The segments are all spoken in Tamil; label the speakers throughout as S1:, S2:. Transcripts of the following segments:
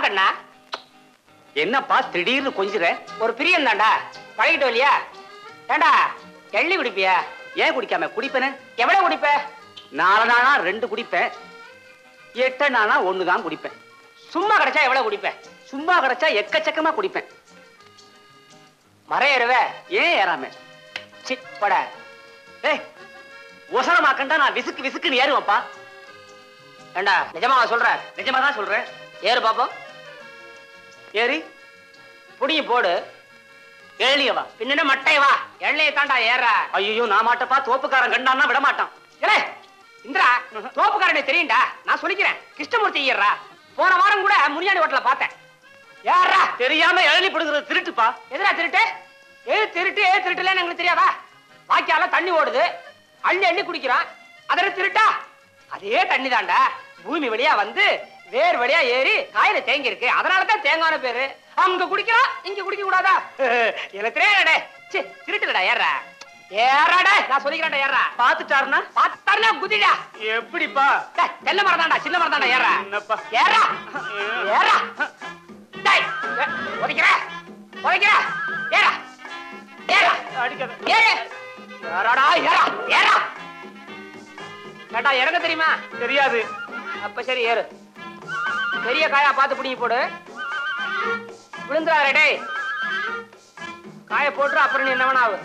S1: கண்ணா
S2: என்னப்பா திடீர்னு கொஞ்சிற
S1: ஒரு பிரியம் தான்டா பழகிட்டு இல்லையா ஏண்டா எள்ளி குடிப்பியா
S2: ஏன் குடிக்காம குடிப்பேனே
S1: எவ்வளவு குடிப்ப
S2: நாலு நாளா ரெண்டு குடிப்பேன் எட்டு நாளா ஒண்ணு தான் குடிப்பேன்
S1: சும்மா கிடைச்சா எவ்வளவு குடிப்ப
S2: சும்மா கிடைச்சா எக்கச்சக்கமா குடிப்பேன்
S1: மரம் ஏறுவ
S2: ஏன் ஏறாம
S1: சி பட
S2: ஏய் ஒசரமாக்கண்டா நான் விசுக்கு விசுக்குன்னு ஏறுவேன்ப்பா
S1: ஏண்டா நிஜமாவா சொல்ற
S2: நிஜமா தான் சொல்றேன்
S1: ஏறு பாப்போம்
S2: ஏறி
S1: புடிங்கி போடு
S2: ஏழியவா
S1: பின்ன மட்டை வா எண்ணெயை தாண்டா ஏற
S2: ஐயோ நான் மாட்டப்பா தோப்புக்காரன் கண்டான்னா விட மாட்டான்
S1: ஏலே இந்திரா தோப்புக்காரனை தெரியும்டா நான் சொல்லிக்கிறேன் கிருஷ்ணமூர்த்தி ஐயர்ரா போன வாரம் கூட முனியாண்டி ஹோட்டல பார்த்தேன் யாரா
S2: தெரியாம இளநி பிடுங்கிறது திருட்டுப்பா
S1: எதுடா திருட்டு எது திருட்டு எது திருட்டுலன்னு எங்களுக்கு தெரியாதா வாய்க்கால தண்ணி ஓடுது அள்ளி அள்ளி குடிக்கிறான் அதில் திருட்டா அதே தண்ணி தாண்டா பூமி வழியா வந்து வேர் வழியா ஏறி காயில தேங்கி இருக்கு அதனால தான் தேங்கான பேரு அங்க குடிக்கிறான் இங்க குடிக்க கூடாதா எனக்கு தெரியாடே சி திருட்டுலடா ஏறா ஏறாடே நான் சொல்லிக்கிறேன்டா ஏறா
S2: பாத்துட்டாருன்னா
S1: பார்த்தாருனா குதிடா
S2: எப்படிப்பா
S1: டேய், தென்னை மரம் தான்டா சின்ன மரம் தான்டா ஏறா
S2: என்னப்பா?
S1: ஏறா ஏறா டேய் ஏ, உதைக்கிற உதைக்கிற ஏறா ஏறா
S2: அடிக்காத
S1: ஏறு ஏறாடா ஏறா ஏறா கேட்டா இறங்க தெரியுமா
S2: தெரியாது
S1: அப்ப சரி ஏறு பெரிய காயா பார்த்து பிடிங்கி போடு விழுந்துறாரு டேய் காய போட்டு அப்புறம் நீ என்ன வேணா ஆகு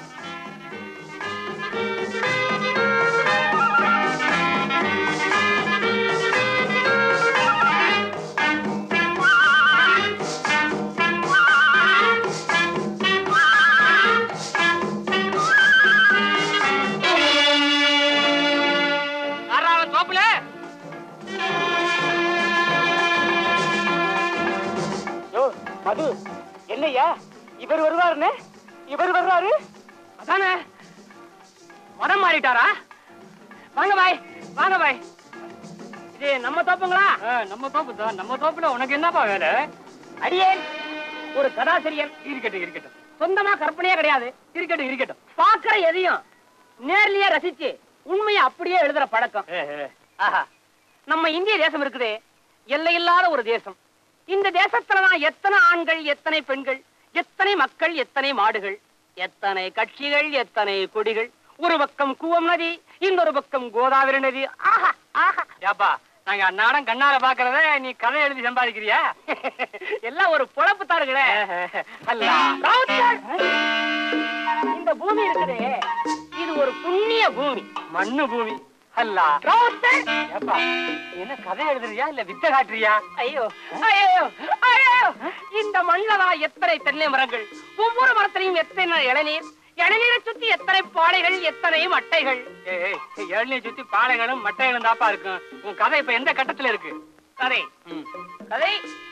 S1: யாரா அவன் தோப்புல
S2: யோ மது என்னய்யா இவர் வருவாருன்னு இவர் வர்றாரு
S1: அதானே மனம் மாறிட்டாரா வாங்க பாய் வாங்க பாய் இது நம்ம தோப்புங்களா நம்ம தோப்பு தான் நம்ம தோப்புல உனக்கு என்னப்பா வேலை அடியேன் ஒரு கதாசிரியன் இருக்கட்டும் இருக்கட்டும் சொந்தமா கற்பனையே கிடையாது இருக்கட்டும் இருக்கட்டும் பாக்குற எதையும் நேர்லயே ரசிச்சு உண்மையை அப்படியே எழுதுற பழக்கம் ஆஹா நம்ம இந்திய தேசம் இருக்குது எல்லையில்லாத ஒரு தேசம் இந்த தேசத்துலதான் எத்தனை ஆண்கள் எத்தனை பெண்கள் எத்தனை மக்கள் எத்தனை மாடுகள் எத்தனை கட்சிகள் எத்தனை கொடிகள் ஒரு பக்கம் கூவம் நதி இன்னொரு பக்கம் கோதாவரி நதி ஆஹா ஆஹா ஏப்பா நாங்க அன்னாடம் கண்ணால பாக்குறத நீ கதை எழுதி சம்பாதிக்கிறியா எல்லாம் ஒரு பொழப்பு தாருங்களே இந்த பூமி இருக்குதே இது ஒரு புண்ணிய பூமி மண்ணு பூமி அல்லா ஏப்பா என்ன கதை எழுதுறியா இல்ல வித்த காட்டுறியா ஐயோ ஐயோ ஐயோ இந்த மண்ணில்தான் எத்தனை தென்னை மரங்கள் ஒவ்வொரு மரத்திலையும் எத்தனை இளநீர் இளநீரை சுத்தி எத்தனை பாடைகள் எத்தனை மட்டைகள் இளநீர் சுத்தி பாடைகளும் மட்டைகளும் தாப்பா இருக்கும் உன் கதை இப்ப எந்த கட்டத்துல இருக்கு கதை கதை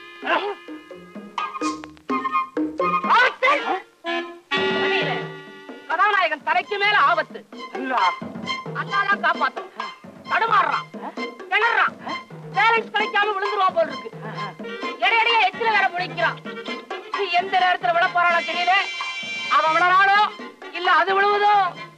S1: ஆபத்து! கதையில கதாநாயகன் தலைக்கு மேல ஆபத்து அண்ணாதான் காப்பாத்தும் தடுமாறுறான் கிணறான் பேலன்ஸ் கிடைக்காம விழுந்துருவா போல் இருக்கு இடையிடையே எச்சில வேற முழிக்கிறான் இது எந்த நேரத்துல விழ போறானோ தெரியல அவன் விழறானோ இல்ல அது விழுவுதோ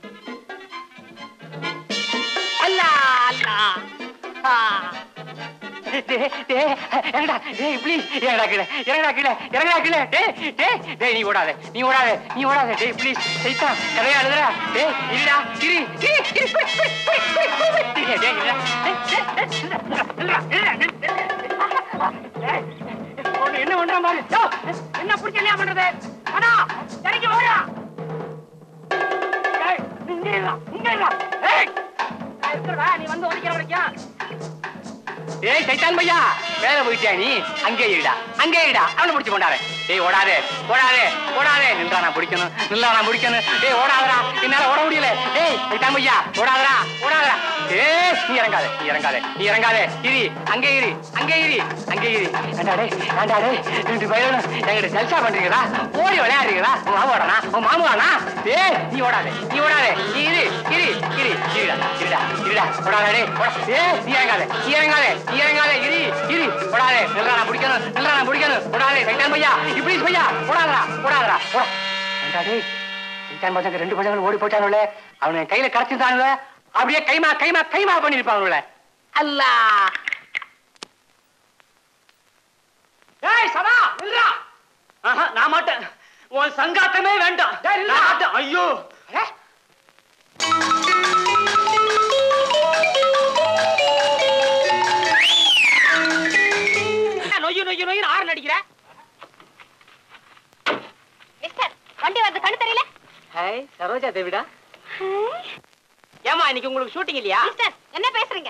S1: அல்லா அல்லா ஆ. டேய், டேய், இறங்குடா, டேய், please, இறங்குடா கீழே, இறங்குடா கீழே, இறங்குடா கீழே, டேய், டேய், டேய், நீ ஓடாத, நீ ஓடாத, நீ ஓடாத, டேய், please, சைத்தான், கதையா எழுதுடா, டேய், இருடா, இரு, இரு, இரு, போய், போய், போய், போய், போய், போய், டேய், டேய், இருடா, டேய், டேய், நில்லுடா, நில்லுடா, நில்லுடா, டேய், உன்னை என்ன பண்ற மாதிரி யோ, என்ன பிடிச்ச என்ன பண்றது அடா இறங்கி ஓடா டேய், இங்க இல்ல இங்க இல்ல ஏய் நான் இருக்கிறதா நீ வந்து ஒதுக்கிற வரைக்கும் ஏய் சைத்தான் பையா வேலை போயிட்டியா நீ அங்கே இருடா அங்கே இருடா அவனை பிடிச்சு கொண்டாரு டேய் ஓடாதே ஓடாதே ஓடாதே நின்றா நான் பிடிக்கணும் நின்றா நான் பிடிக்கணும் டேய் ஓடாதடா என்னால ஓட முடியல டேய் சைத்தான் பையா ஓடாதடா ஓடாதடா டேய் நீ இறங்காதே நீ இறங்காதே நீ இறங்காதே இரு அங்கே இரு அங்கே இரு அங்கே இரு ஏண்டா டேய் ஏண்டா டேய் ரெண்டு பையனும் என்கிட்ட ஜல்சா பண்றீங்களா ஓடி விளையாடுறீங்களா உன் மாமா வாடனா உன் மாமா வாடனா டேய் நீ ஓடாதே நீ ஓடாதே நீ இரு இரு இரு இருடா இருடா இருடா ஓடாதே டேய் ஓடா டேய் நீ இறங்காதே நீ இறங்காதே நீ இறங்காதே இரு இரு ஓடாதே நில்றா நான் பிடிக்கணும் நில்றா நான் பிடிக்கணும் ஓடாதே சைத்தான் பையா இப்படி பையா ஓடாதடா ஓடாதடா ஓடா ஏண்டா டேய் சைத்தான் பசங்க ரெண்டு பசங்க ஓடி போயிட்டானுல அவனை கையில கரைச்சிருந்தானுல அப்படியே கைமா கைமா கைமா பண்ணிருப்பானுல அல்லா ஏய் சதா நில்றா
S2: ஆஹா, நான் மாட்டேன் உன் சங்காத்தமே வேண்டாம்
S1: டேய், நில்றா.
S2: நான் மாட்டேன். ஐயோ
S1: அடே, என்ன நொய்யு நொய்யு நொய்யு ஆறு நடிக்கிற
S3: மிஸ்டர் வண்டி வந்து கண்ணு தெரியல
S2: ஹாய் சரோஜா தேவிடா
S1: ஏமா இன்னைக்கு உங்களுக்கு ஷூட்டிங் இல்லையா
S3: மிஸ்டர் என்ன பேசுறீங்க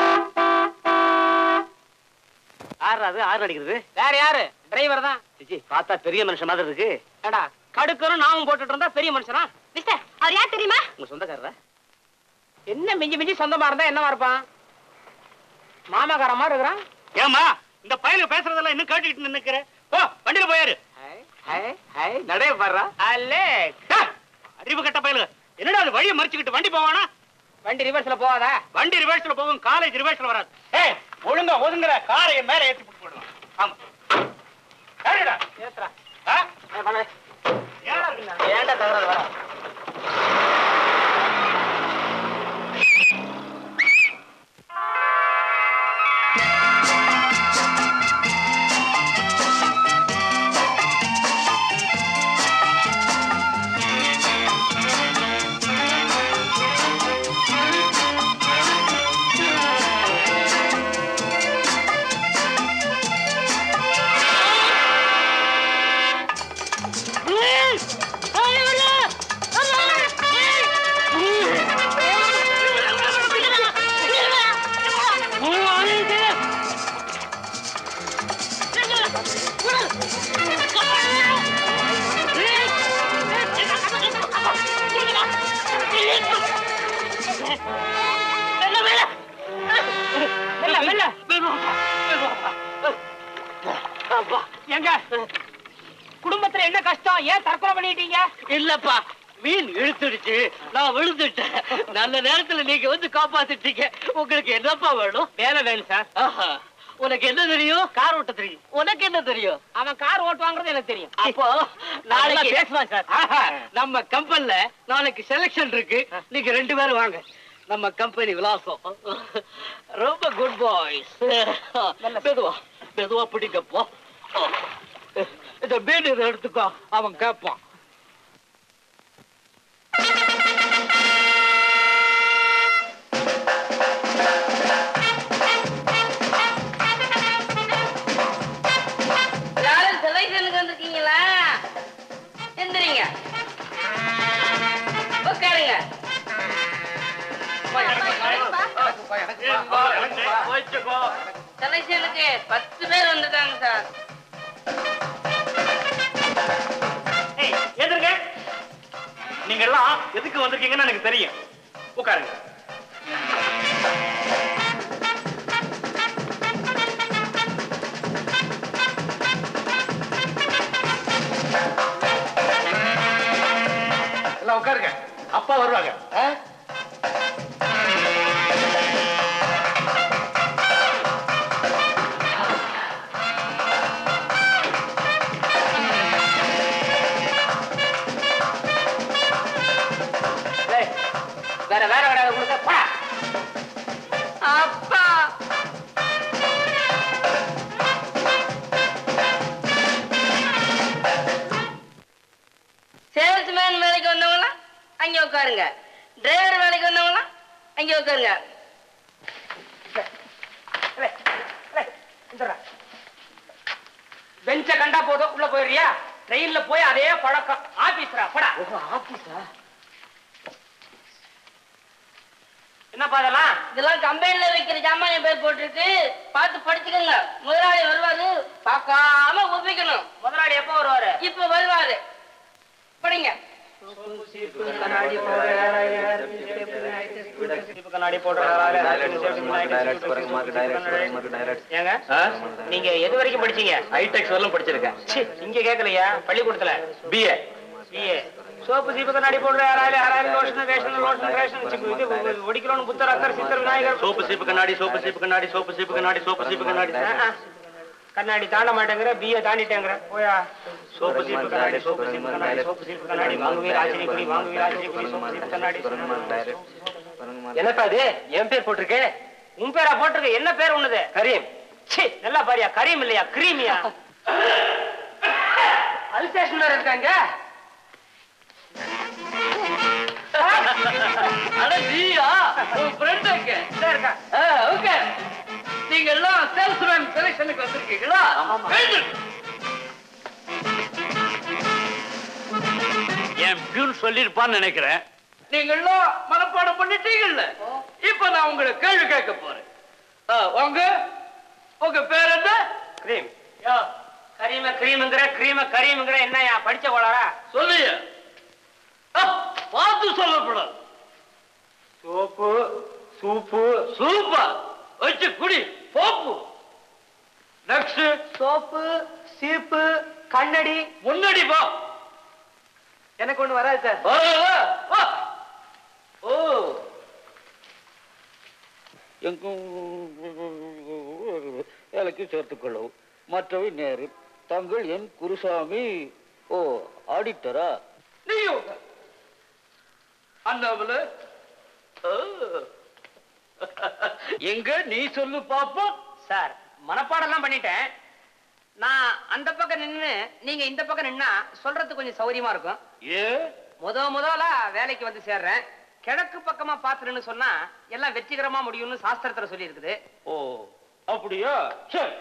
S2: ஆறு அது ஆறு அடிக்கிறது
S1: வேற யாரு டிரைவர் தான்
S2: சிச்சி பார்த்தா பெரிய மனுஷன் மாதிரி இருக்கு
S1: ஏடா கடுக்கரும் நாமும் போட்டுட்டு இருந்தா பெரிய மனுஷனா
S3: மிஸ்டர் அவர் யார் தெரியுமா
S2: உங்க சொந்தக்காரரா
S1: என்ன மிஞ்சி மிஞ்சி சொந்தமா இருந்தா என்னவா இருப்பான் மாமாக்கார மாதிரி இருக்கிறான்
S2: ஏமா இந்த பையனுக்கு பேசுறதெல்லாம் இன்னும் கேட்டுக்கிட்டு நின்னுக்கிற ஓ வண்டியில போயாரு
S1: ஹாய் ஹாய் ஹாய் நடைய பாடுறா அல்லே
S2: அறிவு கட்ட பயலுங்க என்னடா அது வழியை மறிச்சுக்கிட்டு வண்டி போவானா
S1: வண்டி ரிவர்ஸ்ல போகாதா
S2: வண்டி ரிவர்ஸ்ல போகும் காலேஜ் ரிவர்ஸ்ல வராது ஏய் ஒழுங்கா ஒதுங்குற காரை என் மேல ஏத்தி போட்டு போடுவான் ஆமா ஏறிடா.
S1: ஏத்துறா
S2: ஆ?
S1: ஏய், பண்ணு.
S2: ஏன்டா அப்படின்னா?
S1: ஏன்டா தகராறு வர மெல்ல மெல்ல எங்க குடும்பத்துல என்ன கஷ்டம் ஏன் தற்கொலை பண்ணிட்டீங்க
S2: இல்லப்பா மீன் இழுத்துடுச்சு நான் விழுந்துட்டேன் நல்ல நேரத்துல நீங்க வந்து காப்பாத்திட்டீங்க உங்களுக்கு என்னப்பா வேணும்
S1: வேலை வேணும் சார்
S2: ஆஹா, உனக்கு என்ன தெரியும் கார் ஓட்ட தெரியும் உனக்கு என்ன தெரியும்
S1: அவன் கார் ஓட்டுவாங்கிறது எனக்கு தெரியும்
S2: அப்போ
S1: நாளைக்கு
S2: நாளைக்கு
S1: பேசலாம் சார்
S2: ஆஹா, நம்ம கம்பெனில நாளைக்கு செலக்ஷன் இருக்கு நீங்க ரெண்டு பேரும் வாங்க நம்ம கம்பெனி விலாசம் ரொம்ப குட் பாய்ஸ் மெதுவா மெதுவா பிடிக்கப்போ இந்த மீன் இதை எடுத்துக்கோ அவன் கேட்பான்
S4: யாரும் செலக்ஷனுக்கு வந்திருக்கீங்களா எந்திரிங்க உட்காருங்க செலக்ஷனுக்கு பத்து பேர் வந்துட்டாங்க சார்
S2: எதிர்ங்க நீங்க எல்லாம் எதுக்கு வந்திருக்கீங்கன்னு எனக்கு தெரியும் உட்காருங்க எல்லாம் உட்காருங்க அப்பா வருவாங்க ஆ?
S1: டேய், வேற வேற கிடையாது கொடுக்க போடா
S4: அப்பா சேல்ஸ்மேன் வேலைக்கு வந்தவங்களா அங்கே உட்காருங்க டிரைவர் வேலைக்கு வந்தவங்களா அங்கே உட்காருங்க
S1: பெஞ்ச கண்டா போதும் உள்ள போயிடுறியா ட்ரெயின்ல போய் அதே பழக்கம் ஆபீஸ்ரா படா
S2: ஆபீஸா
S1: என்னப்பா அதெல்லாம்
S4: இதெல்லாம் கம்பெனில வைக்கிற ஜாமான் என் பேர் போட்டிருக்கு பார்த்து படிச்சுக்கோங்க முதலாளி வருவாரு பார்க்காம ஒப்பிக்கணும்
S1: முதலாளி எப்போ வருவாரு
S4: இப்ப வருவாரு படிங்க
S1: கண்ணாடி போடுற ஏங்க நீங்க எது வரைக்கும் படிச்சீங்க
S2: ஹைடெக்ஸ் வரலாம் படிச்சிருக்கேன்
S1: ச்சீ, இங்க கேட்கலையா பள்ளிக்கூடத்துல
S2: பிஏ
S1: பிஏ சோப்பு சீப்பு கண்ணாடி போடுற யாராவது யாராவது லோஷன் ரேஷன் லோஷன் ரேஷன் இது ஒடிக்கலோன்னு புத்தர் அக்கர் சித்தர் விநாயகர்
S2: சோப்பு சீப்பு கண்ணாடி சோப்பு சீப்பு கண்ணாடி சோப்பு சீப்பு கண்ணாடி சோப்பு சீப்பு கண்ணாடி
S1: ஆ, ஆ. கண்ணாடி தாண்ட மாட்டேங்கிற பிஏ தாண்டிட்டேங்கிற போயா சோப்பு சீப்பு கண்ணாடி சோப்பு சீப்பு கண்ணாடி சோப்பு சீப்பு கண்ணாடி வாங்குவீர் ஆச்சரிய குடி வாங்குவீர் ஆச்சரிய குடி சோப்பு சீப்பு கண்ணாடி என்னப்பா இது என் பேர் போட்டிருக்கே உன் பேரா போட்டிருக்க என்ன பேர் உன்னது
S2: கரீம்
S1: ச்சீ நல்லா பாரியா கரீம் இல்லையா கிரீமியா அல்சேஷன் வேற இருக்காங்க
S2: அட நீயா உன் ஃப்ரெண்ட் எங்க
S1: இருக்கா
S2: ஓகே நீங்க எல்லாம் சேல்ஸ்மேன் செலக்ஷனுக்கு வந்திருக்கீங்களா எழுந்திரு. என் பியூன் சொல்லிருப்பான்னு நினைக்கிறேன் நீங்க எல்லாம் மனப்பாடம் பண்ணிட்டீங்கல்ல இப்ப நான் உங்களை கேள்வி கேட்க போறேன் ஆ, வாங்க உங்க பேர் என்ன
S1: கிரீம் யோ கரீம கிரீமுங்கிற கிரீம கரீமுங்கிற என்னயா படிச்ச கோளாரா
S2: சொல்லுங்க ஆ, பார்த்து சொல்லப்படாது
S1: சோப்பு சூப்பு
S2: சூப்பர் வச்சு குடி போப்பு நெக்ஸ்ட்
S1: சோப்பு சீப்பு கண்ணடி
S2: முன்னாடி போ
S1: எனக்கு ஒண்ணு வராது சார்
S2: வா, வா, வா. ஓ
S5: வேலைக்கு சேர்த்துக் கொள்ளவும் மற்றவை நேரில் தங்கள் என் குருசாமி ஓ ஆடிட்டரா
S2: நீ உட்கார். அண்ணாமலை ஓ. எங்க நீ சொல்லு பாப்போம்
S1: சார் மனப்பாடம்லாம் பண்ணிட்டேன் நான் அந்த பக்கம் நின்னு நீங்க இந்த பக்கம் நின்னா சொல்றது கொஞ்சம் சௌரியமா இருக்கும்
S2: ஏ
S1: முத முதல்ல வேலைக்கு வந்து சேர்றேன் கிழக்கு பக்கமா பாத்துருன்னு சொன்னா எல்லாம் வெற்றிகரமா முடியும்னு சாஸ்திரத்துல சொல்லி இருக்குது
S2: ஓ அப்படியா சரி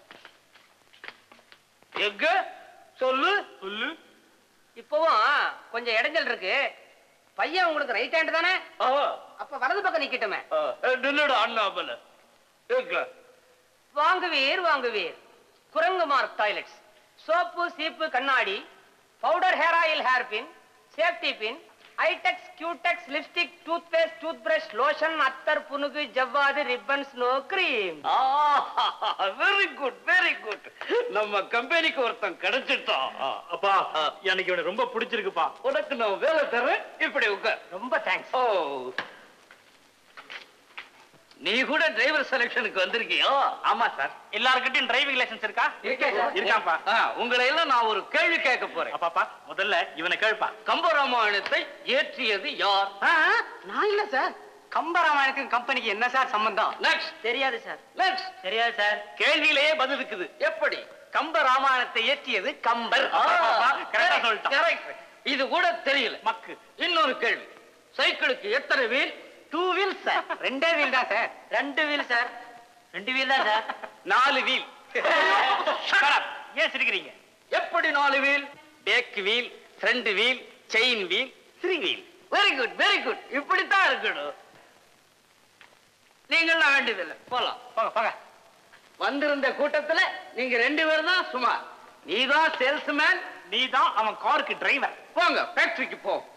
S2: எங்க சொல்லு சொல்லு
S1: இப்பவும் கொஞ்சம் இடைஞ்சல் இருக்கு பையன் உங்களுக்கு ரைட் ஹேண்ட் தானே
S2: ஆ,
S1: அப்ப வலது பக்கம் நிக்கட்டுமே
S2: ஆ, நில்லுடா அண்ணாமலை எங்க
S1: வாங்குவீர் வாங்குவீர் குரங்கு மார்க் டாய்லெட்ஸ் சோப்பு சீப்பு கண்ணாடி powder hair oil hair pin safety pin Eyetex Cutex lipstick tooth paste tooth brush lotion அத்தர் புனுகு ஜவ்வாது ribbon snow cream
S2: very good very good நம்ம கம்பெனிக்கு ஒருத்தன் கிடைச்சிட்டான்
S6: அப்பா எனக்கு இவனை ரொம்ப பிடிச்சிருக்குப்பா
S2: உனக்கு நான் வேலை தரேன் இப்படி உட்கார்
S1: ரொம்ப தேங்க்ஸ்
S2: ஓ நீ கூட டிரைவர் செலக்ஷனுக்கு வந்திருக்கியோ
S6: ஆமா சார் எல்லார்கிட்டயும் டிரைவிங் லைசென்ஸ் இருக்கா
S1: இருக்கேன் சார்.
S6: இருக்காப்பா
S2: ஆ, உங்களை எல்லாம் நான் ஒரு கேள்வி கேட்க போறேன்
S6: அப்பாப்பா முதல்ல இவனை கேள்ப்பா
S2: கம்பராமாயணத்தை ஏற்றியது யார்
S1: நான் இல்ல சார் கம்பராமாயணத்துக்கு கம்பெனிக்கு என்ன சார் சம்பந்தம்
S2: நெக்ஸ்ட்
S1: தெரியாது சார்
S2: நெக்ஸ்ட்
S1: தெரியாது சார்
S2: கேள்வியிலேயே பதில் இருக்குது எப்படி
S1: கம்ப ராமாயணத்தை ஏற்றியது கம்பர்
S6: correct ஆ சொல்லிட்டான்.
S2: கரெக்ட் இது கூட தெரியல
S6: மக்கு
S2: இன்னொரு கேள்வி சைக்கிளுக்கு எத்தனை வீல்
S1: டூ வீல் சார் ரெண்டே வீல் தான் சார் ரெண்டு வீல் சார் ரெண்டு வீல் தான் சார்
S2: நாலு வீல்
S6: ஏன் சிரிக்கிறீங்க
S2: எப்படி நாலு wheel back wheel front wheel chain wheel three wheel very good very good இப்படித்தான் இருக்கணும் நீங்களாம் வேண்டியதில்லை போலாம்
S6: போங்க போங்க
S2: வந்திருந்த கூட்டத்துல நீங்க ரெண்டு பேரும் தான் சுமார் நீதான் சேல்ஸ்மேன்
S6: நீ தான் அவன் காருக்கு டிரைவர்
S2: போங்க ஃபேக்டரிக்கு போ